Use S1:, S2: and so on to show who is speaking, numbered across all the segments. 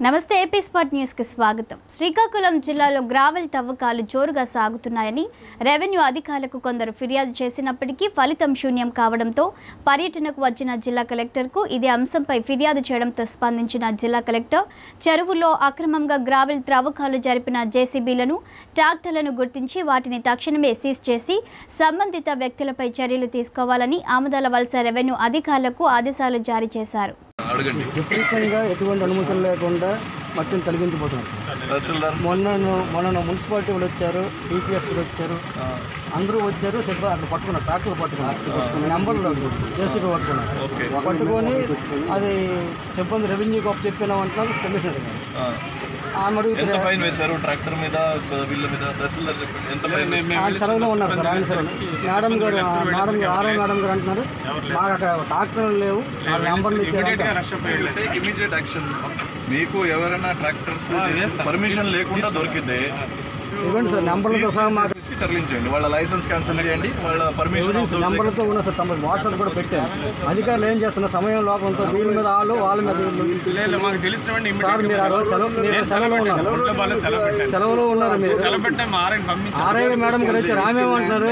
S1: నమస్తే AP spot న్యూస్కి స్వాగతం శ్రీకాకుళం జిల్లాలో గ్రావెల్ తవ్వకాలు జోరుగా సాగుతున్నాయని రెవెన్యూ అధికారులకు కొందరు ఫిర్యాదు చేసినప్పటికీ ఫలితం శూన్యం కావడంతో పర్యటనకు వచ్చిన జిల్లా కలెక్టర్కు ఇదే అంశంపై ఫిర్యాదు చేయడంతో స్పందించిన జిల్లా కలెక్టర్ చెరువులో అక్రమంగా గ్రావెల్ త్రవ్వకాలు జరిపిన జేసీబీలను ట్రాక్టర్లను గుర్తించి వాటిని తక్షణమే సీజ్ చేసి సంబంధిత వ్యక్తులపై చర్యలు తీసుకోవాలని ఆమదాల వలస రెవెన్యూ అధికారులకు ఆదేశాలు జారీ చేశారు
S2: అడగండి
S3: విపరీతంగా ఎటువంటి అనుమతులు లేకుండా మట్టిని తొలగించిపోతున్నారు
S2: తహసీల్దార్
S3: మొన్న మొన్న మున్సిపాలిటీ వాళ్ళు వచ్చారు టీపీఎస్ కూడా వచ్చారు
S2: ఆ,
S3: అందరూ వచ్చారు చెప్పి అక్కడ పట్టుకున్నారు ట్రాక్టర్ పట్టుకున్నారు నెంబర్లు జేసీబీ పట్టుకున్నారు
S2: ఓకే
S3: పట్టుకొని అది సిబ్బంది రెవెన్యూ గొప్ప చెప్పిన అంటున్నారు కమిషనర్ గారు
S2: ఆ,
S3: ఆమె
S2: ఎంత
S3: అడిగితే
S2: ఫైన్ వేశారు ట్రాక్టర్ మీద వీళ్ళ మీద తహసీల్దార్ చెప్పండి ఎంత ఫైన్ వేశారు?
S3: ఆయన సెలవులో ఉన్నారు సార్ ఆయన సెలవు మేడం గారు మేడం గారు ఆరో మేడం గారు అంటున్నారు మాకు అక్కడ ట్రాక్టర్లు లేవు వాళ్ళ నెంబర్లు ఇచ్చారు
S2: టేక్ ఇమీడియట్ యాక్షన్ మీకు ఎవరైనా ట్రాక్టర్స్ పర్మిషన్ లేకుండా దొరికితే
S3: ఇవ్వండి సార్ నెంబర్లతో సహా మాకు
S2: CCTV కి తరలించండి వాళ్ళ లైసెన్స్ క్యాన్సిల్ చేయండి వాళ్ళ పర్మిషన్
S3: ఎవిడెన్స్ నెంబర్లతో ఉన్న సార్ తమ వాట్సాప్ కూడా పెట్టాను అధికారులు ఏం చేస్తున్నారు సమయం లోపంతో వీళ్ళ మీద వాళ్ళు వాళ్ళ మీద వీళ్ళు
S4: మాకు తెలిసినవండి
S3: సార్ మీరు ఆ రోజు సెలవు మీరు సెలవులో ఉన్నారు సెలవులో ఉన్నారు మీరు
S4: పెట్టాము ఆర్ఎన్ పంపించాం
S3: ఆర్ఐ మేడం గారు వచ్చారు ఆమె ఏమంటున్నారు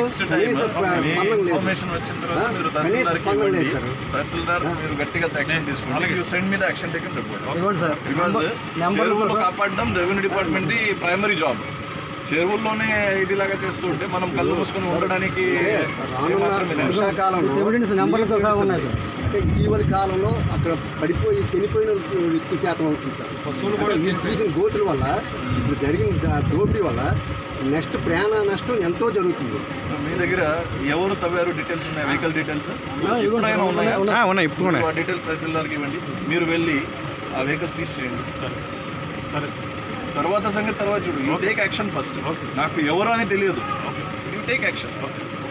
S2: ఇన్ఫర్మేషన్ వచ్చిన తర్వాత మీరు తహసీల్దార్ కి ఇవ్వండి తహసీల్దార్ మీరు గట్టిగా యాక్షన్ తీసుకోండి యూ సెండ్ మీద యాక్షన్ టేకన్ రిపోర్ట్
S3: ఇవ్వండి సార్
S2: బికాజ్
S3: నెంబర్
S2: చెరువులు కాపాడడం revenue department the primary job చెరువుల్లోనే ఇదిలాగా చేస్తుంటే మనం కళ్ళు మూసుకొని ఉండడానికి ఏమాత్రం లేదు.
S5: వర్షాకాలంలో
S3: ఎవిడెన్స్ నెంబర్లతో సహా ఉన్నాయి సార్
S5: అంటే ఇటీవలి కాలంలో అక్కడ పడిపోయి చనిపోయిన వ్యక్తి చేతం అవుతుంది సార్ అంటే ఈ తీసిన గోతుల వల్ల ఇప్పుడు జరిగిన దా- దోపిడీ వల్ల నెక్స్ట్ ప్రాణ నష్టం ఎంతో జరుగుతుంది
S2: మీ దగ్గర ఎవరు తవ్వారు డీటెయిల్స్ ఉన్నాయి వెహికల్ డీటెయిల్స్
S3: ఇవ్వండి
S2: ఎప్పుడైనా
S3: సార్,
S2: ఉన్నాయా
S3: ఉన్నాయి.
S4: ఉన్నాయి ఇప్పుడు
S2: మీరు ఆ డీటెయిల్స్ తహసీల్దార్కి ఇవ్వండి మీరు వెళ్ళి ఆ వెహికల్ సీజ్ చేయండి తర్వాత సంగతి తర్వాత చూడు యూ టేక్ యాక్షన్ ఫస్ట్ నాకు ఎవరు అని తెలియదు యూ టేక్ యాక్షన్